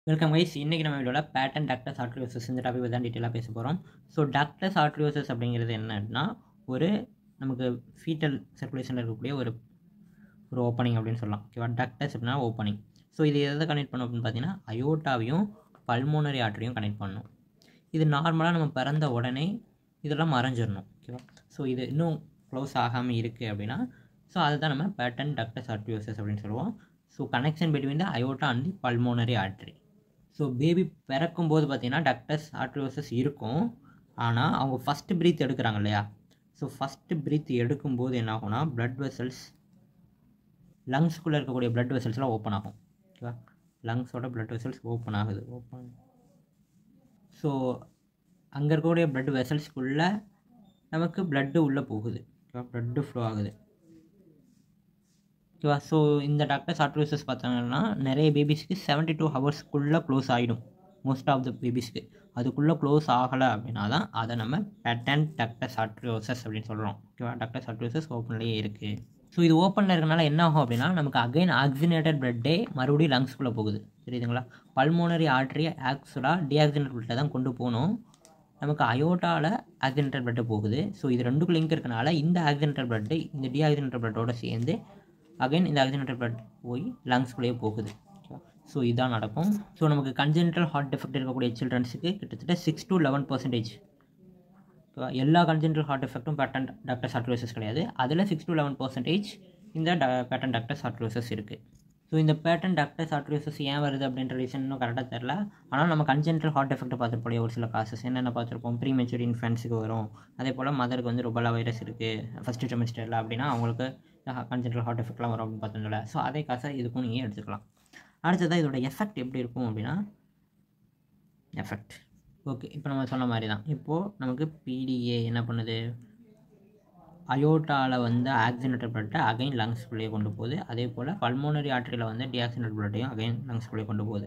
welcome guys இன்றைக்கி நம்ம வீடியோவில் பேட்டன் டாக்டர்ஸ் ஆர்ட்ரியோசஸ் இந்த டாபிக் தான் டீட்டெயிலாக பேச போகிறோம் ஸோ டாக்டர்ஸ் ஆர்ட்ரியோசஸ் அப்படிங்கிறது என்னன்னா ஒரு நமக்கு ஃபீட்டல் சர்க்குலேஷனில் இருக்கக்கூடிய ஒரு ஒரு ஓப்பனிங் அப்படின்னு சொல்லலாம் ஓகேவா டாக்டர்ஸ் அப்படின்னா ஓப்பனிங் ஸோ இது எதை கனெக்ட் பண்ணும் அப்படின்னு பார்த்தீங்கன்னா அயோட்டாவையும் பல்மோனரி ஆர்டரையும் கனெக்ட் பண்ணணும் இது நார்மலாக நம்ம பிறந்த உடனே இதெல்லாம் மறைஞ்சிடணும் ஓகேவா ஸோ இது இன்னும் க்ளோஸ் ஆகாமல் இருக்குது அப்படின்னா ஸோ அதை தான் நம்ம பேட்டன் டாக்டர்ஸ் ஆர்ட்ரியோசஸ் அப்படின்னு சொல்லுவோம் so connection between the aorta and the pulmonary artery so baby பிறக்கும்போது பார்த்தீங்கன்னா டக்டஸ் ஆர்ட்ரியோசஸ் இருக்கும் ஆனால் அவங்க ஃபஸ்ட்டு ப்ரீத் எடுக்கிறாங்க இல்லையா ஸோ ஃபஸ்ட்டு ப்ரீத் எடுக்கும்போது என்ன ஆகும்னா பிளட் வெசல்ஸ் லங்ஸ்குள்ளே இருக்கக்கூடிய பிளட் வெசல்ஸ்லாம் ஓப்பன் ஆகும் ஓகேவா லங்ஸோட பிளட் வெசல்ஸ் ஓப்பன் ஆகுது ஓப்பன் ஸோ அங்கே இருக்கக்கூடிய பிளட் வெசல்ஸ்குள்ளே நமக்கு பிளட்டு உள்ளே போகுது ஓகேவா பிளட்டு ஃப்ளோ ஆகுது ஓகேவா ஸோ இந்த டாக்டர்ஸ் ஆர்ட்ரோசஸ் பார்த்தாங்கன்னா நிறைய பேபிஸ்க்கு செவன்ட்டி டூ ஹவர்ஸ்க்குள்ளே க்ளோஸ் ஆகிடும் மோஸ்ட் ஆஃப் த பேபிஸ்க்கு அதுக்குள்ளே க்ளோஸ் ஆகலை அப்படின்னா தான் அதை நம்ம பேட்டன் டாக்டர்ஸ் ஆர்ட்ரோசஸ் அப்படின்னு சொல்கிறோம் ஓகேவா டாக்டர்ஸ் ஆர்ட்ரோசஸ் ஓப்பன்லேயே இருக்குது ஸோ இது ஓப்பனில் இருக்கனால என்ன ஆகும் அப்படின்னா நமக்கு அகைன் ஆக்சினேட்டட் பிளட்டே மறுபடியும் லங்ஸ்குள்ளே போகுது தெரியுதுங்களா பல்மோனரி ஆர்ட்ரி ஆக்சுவலாக டிஆக்சினேட்டட் பிளட்டை தான் கொண்டு போகணும் நமக்கு அயோட்டாவில் ஆக்சிடென்டல் பிளட்டு போகுது ஸோ இது ரெண்டுக்கும் லிங்க் இருக்கனால இந்த ஆக்சிடென்டல் பிளட்டு இந்த டிஆக்சிடென்டல் பிளட்டோட சேர்ந்து அகைன் இந்த ஆக்சிடென்டல் பிளட் போய் லங்ஸ்குள்ளேயே போகுது ஸோ இதான் நடக்கும் ஸோ நமக்கு கன்ஜென்டல் ஹார்ட் எஃபெக்ட் இருக்கக்கூடிய சில்ட்ரன்ஸுக்கு கிட்டத்தட்ட சிக்ஸ் டு லெவன் பர்சன்டேஜ் ஓகேவா எல்லா கன்ஜென்டல் ஹார்ட் எஃபெக்ட்டும் பேட்டன் டாக்டர் சார்ட்ரோசஸ் கிடையாது அதில் சிக்ஸ் டு லெவன் பர்சன்டேஜ் இந்த பேட்டன் டாக்டர் சார்ட்ரோசஸ் இருக்குது ஸோ இந்த பேட்டன் டாக்டர் சார்ட்ரோசஸ் ஏன் வருது அப்படின்ற ரீசன் இன்னும் கரெக்டாக தெரில ஆனால் நம்ம கன்ஜென்டல் ஹார்ட் எஃபெக்ட் பார்த்துருப்போம் ஒரு சில காசஸ் என்னென்ன பார்த்துருப்போம் ப்ரீ மெச்சூர் இன்ஃபென்ட்ஸுக்கு வரும் அதே போல் மதருக்கு வந்து ருபலா வைரஸ் இருக்குது ஃபஸ்ட்டு செமிஸ்டரில் அப்படின்னா அவங்களுக்கு கன்ஜென்டல் ஹார்ட் எஃபெக்ட்லாம் வரும் அப்படின்னு பார்த்தோம்ல ஸோ அதே காசை இதுக்கும் நீங்கள் எடுத்துக்கலாம் அடுத்ததாக இதோட எஃபெக்ட் எப்படி இருக்கும் அப்படின்னா எஃபெக்ட் ஓகே இப்போ நம்ம சொன்ன மாதிரி தான் இப்போது நமக்கு பிடிஏ என்ன பண்ணுது அயோட்டாவில் வந்து ஆக்சினேட்டட் பிளட்டை அகைன் லங்ஸ்குள்ளேயே கொண்டு போகுது அதே போல் பல்மோனரி ஆர்டரியில் வந்து டிஆக்சினேட் பிளட்டையும் அகைன் லங்ஸ்குள்ளேயே கொண்டு போகுது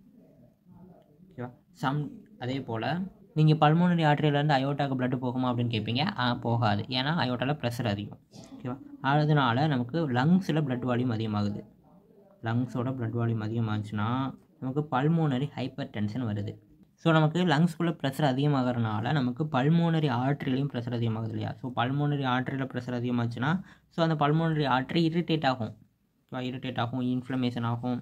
ஓகேவா சம் அதே போல் நீங்கள் பல்மோனரி ஆர்டரியிலேருந்து அயோட்டாக்கு பிளட்டு போகுமா அப்படின்னு கேட்பீங்க ஆ போகாது ஏன்னா அயோட்டாவில் ப்ரெஷர் அதிகம் ஓகேவா அதனால நமக்கு லங்ஸில் பிளட் வால்யூம் அதிகமாகுது லங்ஸோட பிளட் வால்யூம் அதிகமாச்சுன்னா நமக்கு பல்மோனரி ஹைப்பர் டென்ஷன் வருது ஸோ நமக்கு லங்ஸ்குள்ளே ப்ரெஷர் அதிகமாகறனால நமக்கு பல்மோனரி ஆர்ட்ரிலையும் ப்ரெஷர் அதிகமாகுது இல்லையா ஸோ பல்மோனரி ஆர்ட்ரியில் ப்ரெஷர் அதிகமாச்சுன்னா ஸோ அந்த பல்மோனரி ஆர்ட்ரி இரிட்டேட் ஆகும் இரிட்டேட் ஆகும் இன்ஃப்ளமேஷன் ஆகும்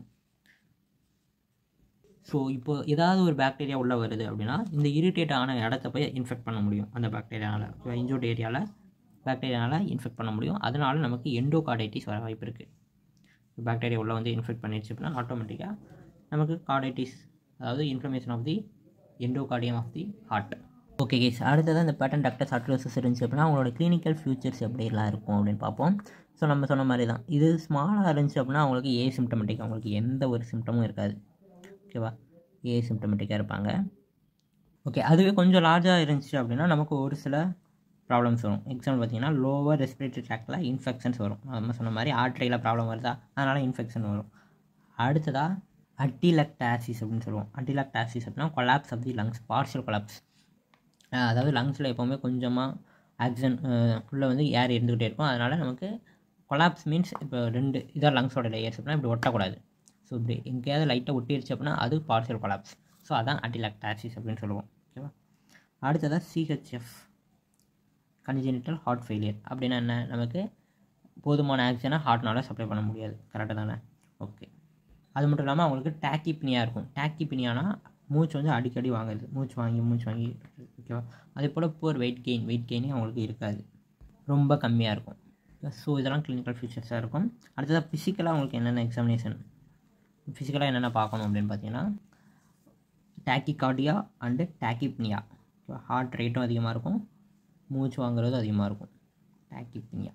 ஸோ இப்போ ஏதாவது ஒரு பாக்டீரியா உள்ளே வருது அப்படின்னா இந்த இரிட்டேட் ஆன இடத்த போய் இன்ஃபெக்ட் பண்ண முடியும் அந்த பாக்டீரியானால் ஓகேவா இன்ஜோர்ட் ஏரியாவில் பாக்டீரியானால் இன்ஃபெக்ட் பண்ண முடியும் அதனால நமக்கு எண்டோகார்டைட்டிஸ் வர வாய்ப்பு இருக்குது பாக்டீரியா உள்ளே வந்து இன்ஃபெக்ட் பண்ணிடுச்சு அப்படின்னா ஆட்டோமேட்டிக்காக நமக்கு கார்டைட்டிஸ் அதாவது inflammation of the endocardium of the heart okay case அடுத்தது அந்த பேட்டன் டாக்டர்ஸ் ஆர்ட்ரோசஸ் இருந்துச்சு அப்படின்னா அவங்களோட கிளினிக்கல் ஃபியூச்சர்ஸ் எப்படிலாம் இருக்கும் அப்படின்னு பார்ப்போம் ஸோ நம்ம சொன்ன மாதிரி தான் இது ஸ்மாலாக இருந்துச்சு அப்படின்னா அவங்களுக்கு ஏ சிம்டமெட்டிக் அவங்களுக்கு எந்த ஒரு சிம்டமும் இருக்காது ஓகேவா ஏ சிம்டமெட்டிக்காக இருப்பாங்க ஓகே அதுவே கொஞ்சம் லார்ஜாக இருந்துச்சு அப்படின்னா நமக்கு ஒரு சில ப்ராப்ளம்ஸ் வரும் எக்ஸாம்பிள் பார்த்தீங்கன்னா லோவர் ரெஸ்பிரேட்டரி ட்ராக்டில் இன்ஃபெக்ஷன்ஸ் வரும் நம்ம சொன்ன மாதிரி ஆர்ட்ரியில் ப்ராப்ளம் வருதா அதனால் இன்ஃபெக்ஷன் வரும் அடுத்ததாக அட்டிலக்டாசிஸ் அப்படின்னு சொல்லுவோம் அட்டிலக்டாசிஸ் அப்படின்னா collapse of the lungs partial collapse அதாவது லங்ஸில் எப்போவுமே கொஞ்சமாக ஆக்சிஜன் உள்ளே வந்து ஏர் இருந்துக்கிட்டே இருக்கும் அதனால் நமக்கு கொலாப்ஸ் மீன்ஸ் இப்போ ரெண்டு இதாக லங்ஸோட லேயர்ஸ் அப்படின்னா இப்படி ஒட்டக்கூடாது ஸோ இப்படி எங்கேயாவது லைட்டாக ஒட்டிடுச்சு அப்படின்னா அது பார்ஷியல் கொலாப்ஸ் ஸோ அதான் அட்டிலக்டாசிஸ் அப்படின்னு சொல்லுவோம் ஓகேவா அடுத்ததாக சிஹெச்எஃப் கன்ஜெனிட்டல் ஹார்ட் ஃபெயிலியர் அப்படின்னா என்ன நமக்கு போதுமான ஆக்சிஜனை ஹார்ட்னால் சப்ளை பண்ண முடியாது கரெக்டாக தானே ஓகே அது மட்டும் இல்லாமல் அவங்களுக்கு டேக்கிப்பினியாக இருக்கும் டேக்கிப்பினியானா மூச்சு வந்து அடிக்கடி வாங்குறது மூச்சு வாங்கி மூச்சு வாங்கி ஓகேவா அதே போல் புவர் வெயிட் கெயின் வெயிட் கெயினே அவங்களுக்கு இருக்காது ரொம்ப கம்மியாக இருக்கும் ஸோ இதெல்லாம் கிளினிக்கல் ஃபீச்சர்ஸாக இருக்கும் அடுத்ததாக ஃபிசிக்கலாக அவங்களுக்கு என்னென்ன எக்ஸாமினேஷன் ஃபிசிக்கலாக என்னென்ன பார்க்கணும் அப்படின்னு பார்த்தீங்கன்னா டேக்கிகார்டியா அண்டு டேக்கிப்னியா ஓகேவா ஹார்ட் ரேட்டும் அதிகமாக இருக்கும் மூச்சு வாங்குறதும் அதிகமாக இருக்கும் டேக்கிப்னியா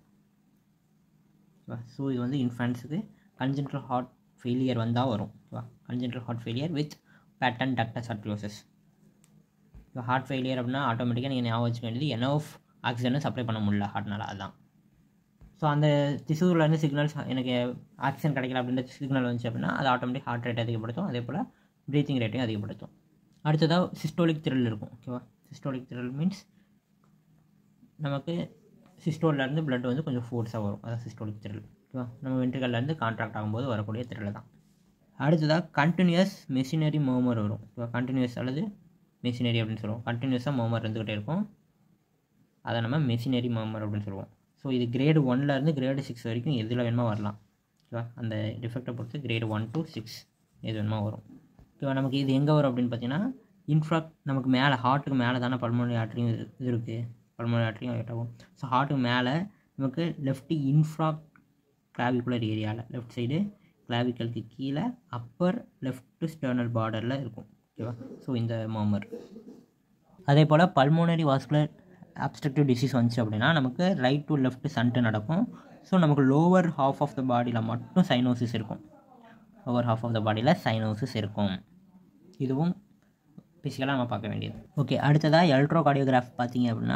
ஓகேவா ஸோ இது வந்து இன்ஃபேன்ஸுக்கு கன்ஜென்ட்ரல் ஹார்ட் ஃபெயிலியர் வந்தால் வரும் ஓகேவா congenital heart failure with patent ductus arteriosus இப்போ ஹார்ட் ஃபெயிலியர் அப்படின்னா ஆட்டோமேட்டிக்காக நீங்கள் ஞாபகம் வச்சுக்க வேண்டியது எனோஃப் ஆக்சிஜனை சப்ளை பண்ண முடியல ஹார்ட்னால அதுதான் ஸோ அந்த திசுவிலேருந்து சிக்னல்ஸ் எனக்கு ஆக்சிஜன் கிடைக்கல அப்படின்ற சிக்னல் வந்துச்சு அப்படின்னா அது ஆட்டோமேட்டிக் ஹார்ட் ரேட் அதிகப்படுத்தும் அதே போல் ப்ரீத்திங் ரேட்டையும் அதிகப்படுத்தும் அடுத்ததாக சிஸ்டோலிக் திரள் இருக்கும் ஓகேவா சிஸ்டோலிக் திரள் மீன்ஸ் நமக்கு சிஸ்டோல்லேருந்து பிளட் வந்து கொஞ்சம் ஃபோர்ஸாக வரும் அதான் சிஸ்டோலிக் திரள் ஓகேவா நம்ம வென்ட்ரிகல்லேருந்து கான்ட்ராக்ட் ஆகும்போது வரக்கூடிய திரள் தான் அடுத்ததாக கண்டினியூஸ் மெஷினரி மோமர் வரும் இப்போ கண்டினியூஸ் அல்லது மெஷினரி அப்படின்னு சொல்லுவோம் கண்டினியூஸாக மோமர் இருந்துக்கிட்டே இருக்கும் அதை நம்ம மெஷினரி மோமர் அப்படின்னு சொல்லுவோம் ஸோ இது கிரேடு ஒன்லேருந்து கிரேடு சிக்ஸ் வரைக்கும் எதில் வேணுமோ வரலாம் ஓகேவா அந்த டிஃபெக்டை பொறுத்து கிரேடு ஒன் டு சிக்ஸ் எது வேணுமோ வரும் ஓகேவா நமக்கு இது எங்கே வரும் அப்படின்னு பார்த்தீங்கன்னா இன்ஃப்ராக் நமக்கு மேலே ஹார்ட்டுக்கு மேலே தானே பல்மோனரி ஆர்ட்ரியும் இது இது இருக்குது பல்மோனரி ஆர்ட்ரியும் ஆகும் ஸோ ஹார்ட்டுக்கு மேலே நமக்கு லெஃப்ட் இன்ஃப்ராக் கிளாவிகுலர் ஏரியாவில் லெஃப்ட் சைடு கிளாவிக்கலுக்கு கீழே அப்பர் லெஃப்ட் ஸ்டர்னல் பார்டரில் இருக்கும் ஓகேவா ஸோ இந்த மாமர் அதே போல் பல்மோனரி வாஸ்குலர் அப்ஸ்ட்ரக்டிவ் டிசீஸ் வந்துச்சு அப்படின்னா நமக்கு ரைட் டு லெஃப்ட் சன்ட்டு நடக்கும் ஸோ நமக்கு லோவர் ஹாஃப் ஆஃப் த பாடியில் மட்டும் சைனோசிஸ் இருக்கும் லோவர் ஹாஃப் ஆஃப் த பாடியில் சைனோசிஸ் இருக்கும் இதுவும் ஃபிசிக்கலாக நம்ம பார்க்க வேண்டியது ஓகே அடுத்ததாக எலக்ட்ரோ கார்டியோகிராஃப் பார்த்தீங்க அப்படின்னா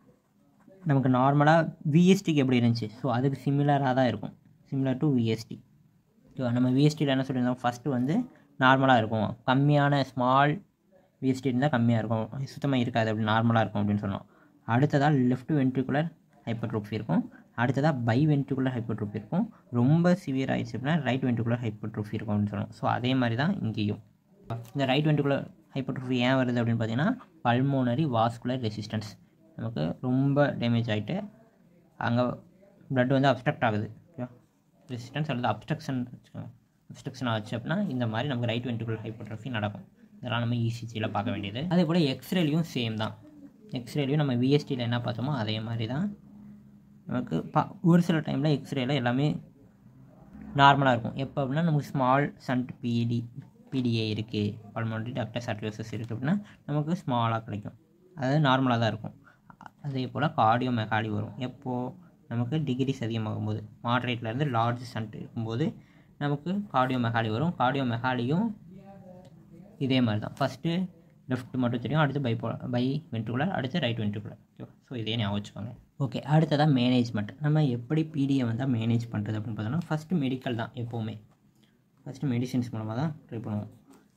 நமக்கு நார்மலாக விஎஸ்டிக்கு எப்படி இருந்துச்சு ஸோ அதுக்கு சிமிலராக தான் இருக்கும் சிமிலர் டு விஎஸ்டி ஓகேவா நம்ம விஎஸ்டியில் என்ன சொல்லியிருந்தோம் ஃபஸ்ட்டு வந்து நார்மலாக இருக்கும் கம்மியான ஸ்மால் விஎஸ்டி இருந்தால் கம்மியாக இருக்கும் சுத்தமாக இருக்காது அப்படி நார்மலாக இருக்கும் அப்படின்னு சொன்னோம் அடுத்ததாக லெஃப்ட் வென்ட்ரிகுலர் ஹைப்பர்ட்ரோஃபி இருக்கும் அடுத்ததாக பை வென்ட்ரிகுலர் ஹைப்பர்ட்ரோஃபி இருக்கும் ரொம்ப சிவியர் ஆயிடுச்சு அப்படின்னா ரைட் வென்ட்ரிகுலர் ஹைப்பர்ட்ரோஃபி இருக்கும் அப்படின்னு சொன்னோம் ஸோ அதே மாதிரி தான் இங்கேயும் இந்த ரைட் வென்ட்ரிகுலர் ஹைப்பர்ட்ரோஃபி ஏன் வருது அப்படின்னு பார்த்தீங்கன்னா பல்மோனரி வாஸ்குலர் ரெசிஸ்டன்ஸ் நமக்கு ரொம்ப டேமேஜ் ஆகிட்டு அங்கே ப்ளட் வந்து அப்ஸ்ட்ரக்ட் ஆகுது ஓகே ரெசிஸ்டன்ஸ் அல்லது அப்ஸ்ட்ரக்ஷன் வச்சுக்கோங்க அப்ஸ்ட்ரக்ஷன் ஆச்சு அப்படின்னா இந்த மாதிரி நமக்கு ரைட் வென்ட்ரிகுலர் ஹைப்பர்ட்ரோஃபி நடக்கும் இதெல்லாம் நம்ம இசிஜியில் பார்க்க வேண்டியது அதே போல் எக்ஸ்ரேலையும் சேம் தான் எக்ஸ்ரேலையும் நம்ம விஎஸ்டியில் என்ன பார்த்தோமோ அதே மாதிரி தான் நமக்கு பா ஒரு சில டைமில் எக்ஸ்ரேல எல்லாமே நார்மலாக இருக்கும் எப்போ அப்படின்னா நமக்கு ஸ்மால் சன்ட் பிடி பிடிஏ இருக்குது பல்மோனரி டாக்டர் சர்டியோசஸ் இருக்குது அப்படின்னா நமக்கு ஸ்மாலாக கிடைக்கும் அதாவது நார்மலாக தான் இருக்கும் அதே போல் கார்டியோ மெகாலி வரும் எப்போது நமக்கு டிகிரிஸ் அதிகமாகும் போது மாட்ரேட்லேருந்து லார்ஜ் சன்ட் இருக்கும்போது நமக்கு கார்டியோ மெகாலி வரும் கார்டியோ மெகாலியும் இதே மாதிரி தான் ஃபஸ்ட்டு லெஃப்ட் மட்டும் தெரியும் அடுத்து பை போ பை வென்ட்ரிகுலர் அடுத்து ரைட் வென்ட்ரிகுலர் ஓகே ஸோ இதே ஞாபகம் வச்சுக்கோங்க ஓகே அடுத்ததாக மேனேஜ்மெண்ட் நம்ம எப்படி பிடியை வந்து மேனேஜ் பண்ணுறது அப்படின்னு பார்த்தோம்னா ஃபஸ்ட்டு மெடிக்கல் தான் எப்போவுமே ஃபஸ்ட்டு மெடிசின்ஸ் மூலமாக தான் ட்ரை பண்ணுவோம்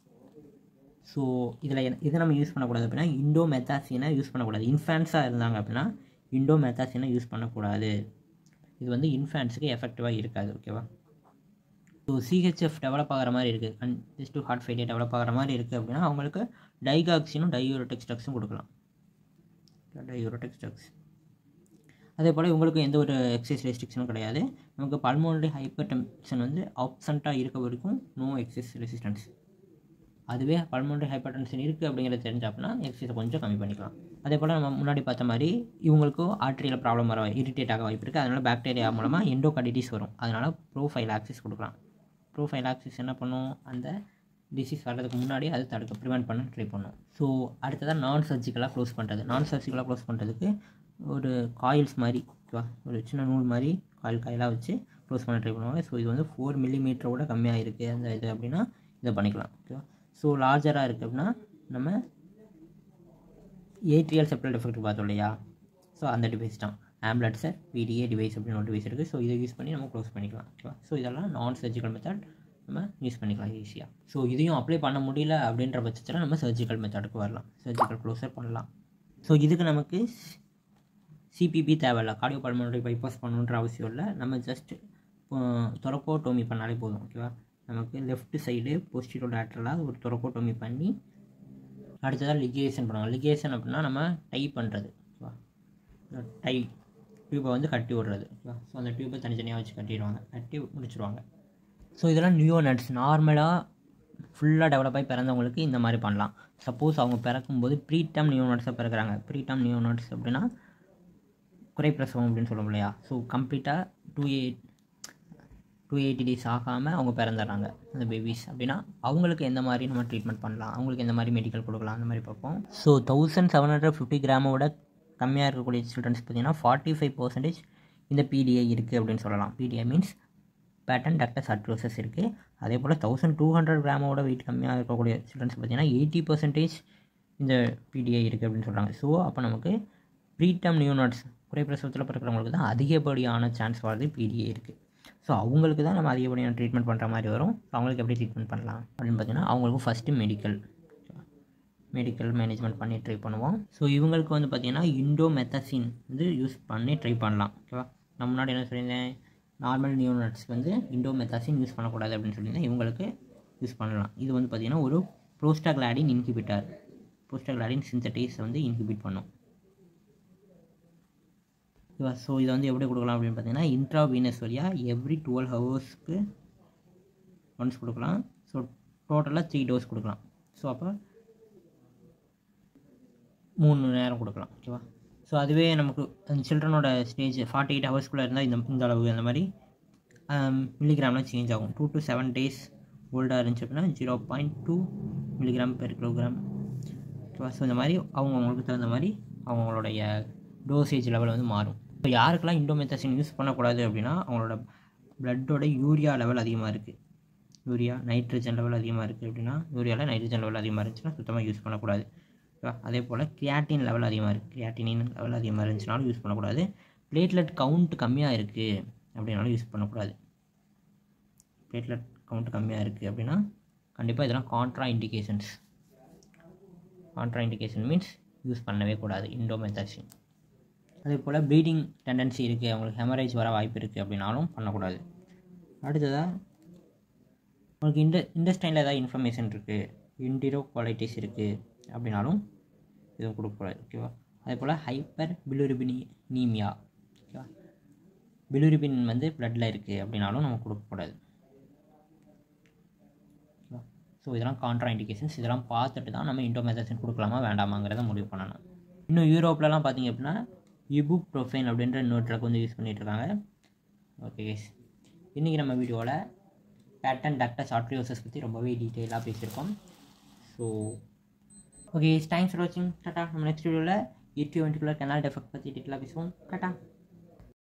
ஸோ இதில் இதை நம்ம யூஸ் பண்ணக்கூடாது அப்படின்னா இண்டோ மெத்தாசினை யூஸ் பண்ணக்கூடாது இன்ஃபேன்ஸாக இருந்தாங்க அப்படின்னா இண்டோ மெத்தாசினை யூஸ் பண்ணக்கூடாது இது வந்து இன்ஃபேன்ஸுக்கு எஃபெக்டிவாக இருக்காது ஓகேவா ஸோ சிஹெச்எஃப் டெவலப் ஆகிற மாதிரி இருக்குது and just to heart failure develop ஆகிற மாதிரி இருக்குது அப்படின்னா அவங்களுக்கு டைகாக்சினும் டையூரோடெக்ஸ் ட்ரக்ஸும் கொடுக்கலாம் டையூரோடெக்ஸ் ட்ரக்ஸ் அதே போல் இவங்களுக்கு எந்த ஒரு எக்ஸசைஸ் ரெஸ்ட்ரிக்ஷனும் கிடையாது நமக்கு பல்மோனரி ஹைப்பர் டென்ஷன் வந்து ஆப்சண்ட்டாக இருக்க வரைக்கும் நோ எக்ஸசைஸ் ரெசிஸ்டன்ஸ் அதுவே பல்மோனரி ஹைப்பர் டென்ஷன் இருக்குது அப்படிங்கிறது தெரிஞ்சாப்புனா எக்ஸசைஸை கொஞ்சம் கம்மி பண்ணிக்கலாம் அதே போல் நம்ம முன்னாடி பார்த்த மாதிரி இவங்களுக்கும் ஆர்ட்ரியில் ப்ராப்ளம் வர இரிட்டேட் ஆக வாய்ப்பு இருக்குது அதனால் பாக்டீரியா மூலமாக எண்டோகார்டிட்டிஸ் வரும் அதனால் ப்ரோஃபைல் ஆக்சிஸ் கொடுக்கலாம் ப்ரோஃபைல் ஆக்சிஸ் என்ன பண்ணும் அந்த டிசீஸ் வர்றதுக்கு முன்னாடி அது தடுக்க ப்ரிவெண்ட் பண்ண ட்ரை பண்ணும் ஸோ அடுத்ததாக நான் சர்ஜிக்கலாக க்ளோஸ் பண்ணுறது நான் சர்ஜிக்கலாக க்ளோஸ் பண்ணுறதுக்கு ஒரு காயில்ஸ் மாதிரி ஓகேவா ஒரு சின்ன நூல் மாதிரி காயில் காயிலாக வச்சு க்ளோஸ் பண்ண ட்ரை பண்ணுவாங்க ஸோ இது வந்து ஃபோர் மில்லிமீட்டரோட கம்மியாக இருக்குது அந்த இது அப்படின்னா இதை பண்ணிக்கலாம் ஓகேவா ஸோ லார்ஜராக இருக்குது அப்படின்னா நம்ம ஏட்ரியல் செப்டல் டிஃபெக்ட் பார்த்தோம் இல்லையா ஸோ அந்த டிவைஸ் தான் ஆம்புலன்ஸர் பிடிஏ டிவைஸ் அப்படின்னு ஒரு டிவைஸ் இருக்குது ஸோ இதை யூஸ் பண்ணி நம்ம க்ளோஸ் பண்ணிக்கலாம் ஓகேவா ஸோ இதெல்லாம் நான் சர்ஜிக்கல் மெத்தட் நம்ம யூஸ் பண்ணிக்கலாம் ஈஸியாக ஸோ இதையும் அப்ளை பண்ண முடியல அப்படின்ற பட்சத்தில் நம்ம சர்ஜிக்கல் மெத்தடுக்கு வரலாம் சர்ஜிக்கல் க்ளோஸர் பண்ணலாம் ஸோ இதுக்கு நமக்கு சிபிபி தேவையில்ல கார்டியோ பல்மோனரி பைபாஸ் பண்ணணுன்ற அவசியம் இல்லை நம்ம ஜஸ்ட் தொரக்கோட்டோமி பண்ணாலே போதும் ஓகேவா நமக்கு லெஃப்ட் சைடு போஸ்டிரோ லேட்ரலாக ஒரு தொரக்கோட்டோமி பண்ணி அடுத்ததாக லிகேஷன் பண்ணுவாங்க லிகேஷன் அப்படின்னா நம்ம டை பண்ணுறது ஓகேவா டை டியூப்பை வந்து கட்டி விடுறது ஓகேவா ஸோ அந்த டியூப்பை தனித்தனியாக வச்சு கட்டிடுவாங்க கட்டி முடிச்சிடுவாங்க ஸோ இதெல்லாம் நியூ நட்ஸ் நார்மலாக ஃபுல்லாக டெவலப் ஆகி பிறந்தவங்களுக்கு இந்த மாதிரி பண்ணலாம் சப்போஸ் அவங்க பிறக்கும்போது ப்ரீடம் நியூ நட்ஸாக பிறக்கிறாங்க ப்ரீடம் நியூ நட்ஸ் அப்படின்னா குறைப்பிரசவம் அப்படின்னு சொல்லுவோம் இல்லையா ஸோ கம்ப்ளீட்டாக two eight two eighty days ஆகாமல் அவங்க பிறந்துடுறாங்க அந்த பேபிஸ் அப்படின்னா அவங்களுக்கு எந்த மாதிரி நம்ம ட்ரீட்மெண்ட் பண்ணலாம் அவங்களுக்கு எந்த மாதிரி மெடிக்கல் கொடுக்கலாம் அந்த மாதிரி பார்ப்போம் so thousand seven hundred fifty கிராமோட கம்மியாக இருக்கக்கூடிய சில்ட்ரன்ஸ் பார்த்தீங்கன்னா ஃபார்ட்டி ஃபைவ் பர்சன்டேஜ் இந்த பிடிஐ இருக்குது அப்படின்னு சொல்லலாம் PDA means patent ductus arteriosus இருக்குது அதே போல் தௌசண்ட் டூ ஹண்ட்ரட் கிராமோட வெயிட் கம்மியாக இருக்கக்கூடிய சில்ட்ரன்ஸ் பார்த்தீங்கன்னா எயிட்டி பர்சன்டேஜ் இந்த பிடிஐ இருக்குது அப்படின்னு சொல்கிறாங்க ஸோ அப்போ நமக்கு ப்ரீடம் நியூனாட்ஸ் குறைப்பிரசவத்தில் பிறக்கிறவங்களுக்கு தான் அதிகப்படியான சான்ஸ் வரது பிடிஏ இருக்குது ஸோ அவங்களுக்கு தான் நம்ம அதிகப்படியான ட்ரீட்மெண்ட் பண்ணுற மாதிரி வரும் ஸோ அவங்களுக்கு எப்படி ட்ரீட்மெண்ட் பண்ணலாம் அப்படின்னு பார்த்தீங்கன்னா அவங்களுக்கு ஃபஸ்ட்டு மெடிக்கல் மெடிக்கல் மேனேஜ்மெண்ட் பண்ணி ட்ரை பண்ணுவோம் ஸோ இவங்களுக்கு வந்து பார்த்திங்கன்னா இண்டோ மெத்தசின் வந்து யூஸ் பண்ணி ட்ரை பண்ணலாம் ஓகேவா நான் முன்னாடி என்ன சொல்லியிருந்தேன் நார்மல் நியூனட்ஸ்க்கு வந்து இண்டோ மெத்தாசின் யூஸ் பண்ணக்கூடாது அப்படின்னு சொல்லியிருந்தேன் இவங்களுக்கு யூஸ் பண்ணலாம் இது வந்து பார்த்திங்கன்னா ஒரு ப்ரோஸ்டாக்லாடின் இன்ஹிபிட்டார் ப்ரோஸ்டாக்லாடின் சிந்தட்டிஸ் வந்து இன்ஹிபிட் பண்ணும் ஓகேவா ஸோ இதை வந்து எப்படி கொடுக்கலாம் அப்படின்னு பார்த்தீங்கன்னா இன்ட்ராவீனஸ் வழியாக எவ்ரி டுவெல் ஹவர்ஸ்க்கு ஒன்ஸ் கொடுக்கலாம் ஸோ டோட்டலாக த்ரீ டோஸ் கொடுக்கலாம் ஸோ அப்போ மூணு நேரம் கொடுக்கலாம் ஓகேவா ஸோ அதுவே நமக்கு அந்த சில்ட்ரனோட ஸ்டேஜ் ஃபார்ட்டி எயிட் ஹவர்ஸ்க்குள்ளே இருந்தால் இந்த இந்த அளவு அந்த மாதிரி மில்லிகிராம்லாம் சேஞ்ச் ஆகும் டூ டு செவன் டேஸ் ஓல்டாக இருந்துச்சு அப்படின்னா zero point two milligram per kilogram ஓகேவா ஸோ இந்த மாதிரி அவங்கவுங்களுக்கு தகுந்த மாதிரி அவங்களுடைய டோசேஜ் லெவல் வந்து மாறும் இப்போ யாருக்கெல்லாம் இண்டோமெத்தசின் யூஸ் பண்ணக்கூடாது அப்படின்னா அவங்களோட பிளட்டோட யூரியா லெவல் அதிகமாக இருக்குது யூரியா நைட்ரஜன் லெவல் அதிகமாக இருக்குது அப்படின்னா யூரியாவில் நைட்ரஜன் லெவல் அதிகமாக இருந்துச்சுன்னா சுத்தமாக யூஸ் பண்ணக்கூடாது ஓகேவா அதே போல் கிரியாட்டின் லெவல் அதிகமாக இருக்குது கிரியாட்டினின் லெவல் அதிகமாக இருந்துச்சுனாலும் யூஸ் பண்ணக்கூடாது பிளேட்லெட் கவுண்ட் கம்மியாக இருக்குது அப்படின்னாலும் யூஸ் பண்ணக்கூடாது பிளேட்லெட் கவுண்ட் கம்மியாக இருக்குது அப்படின்னா கண்டிப்பாக இதெல்லாம் contraindications contraindication means use பண்ணவே கூடாது இண்டோமெத்தாசின் அதே போல் ப்ளீடிங் டெண்டன்சி இருக்குது அவங்களுக்கு ஹெமரேஜ் வர வாய்ப்பு இருக்குது அப்படின்னாலும் பண்ணக்கூடாது அடுத்ததாக உங்களுக்கு இந்த இண்டஸ்டைனில் ஏதாவது இன்ஃபர்மேஷன் இருக்குது இன்டிரோ குவாலிட்டிஸ் இருக்குது அப்படின்னாலும் எதுவும் கொடுக்கக்கூடாது ஓகேவா அதே போல் ஹைப்பர் பிலுரிபினி நீமியா ஓகேவா பிலுரிபின் வந்து பிளட்டில் இருக்குது அப்படின்னாலும் நம்ம கொடுக்கக்கூடாது ஓகேவா ஸோ இதெல்லாம் கான்ட்ரா இண்டிகேஷன்ஸ் இதெல்லாம் பார்த்துட்டு தான் நம்ம இண்டோமெத்தசின் கொடுக்கலாமா வேண்டாமாங்கிறத முடிவு பண்ணணும் இன்னும் யூரோப்லலாம் பார்த்தீங்க அப்படின்னா இபுக் ப்ரோஃபைன் அப்படின்ற இன்னொரு ட்ரக் வந்து யூஸ் பண்ணிகிட்ருக்காங்க ஓகே கேஸ் இன்றைக்கி நம்ம வீடியோவில் பேட்டன் டாக்டர்ஸ் ஆட்ரியோசஸ் பற்றி ரொம்பவே டீட்டெயிலாக பேசியிருக்கோம் ஸோ ஓகே தேங்க்ஸ் ஃபார் வாட்சிங் டாட்டா நம்ம நெக்ஸ்ட் வீடியோவில் யூடியூப் வெண்டிகுலர் கெனால் டெஃபெக்ட் பற்றி டீட்டெயிலாக பேசுவோம் டாட்டா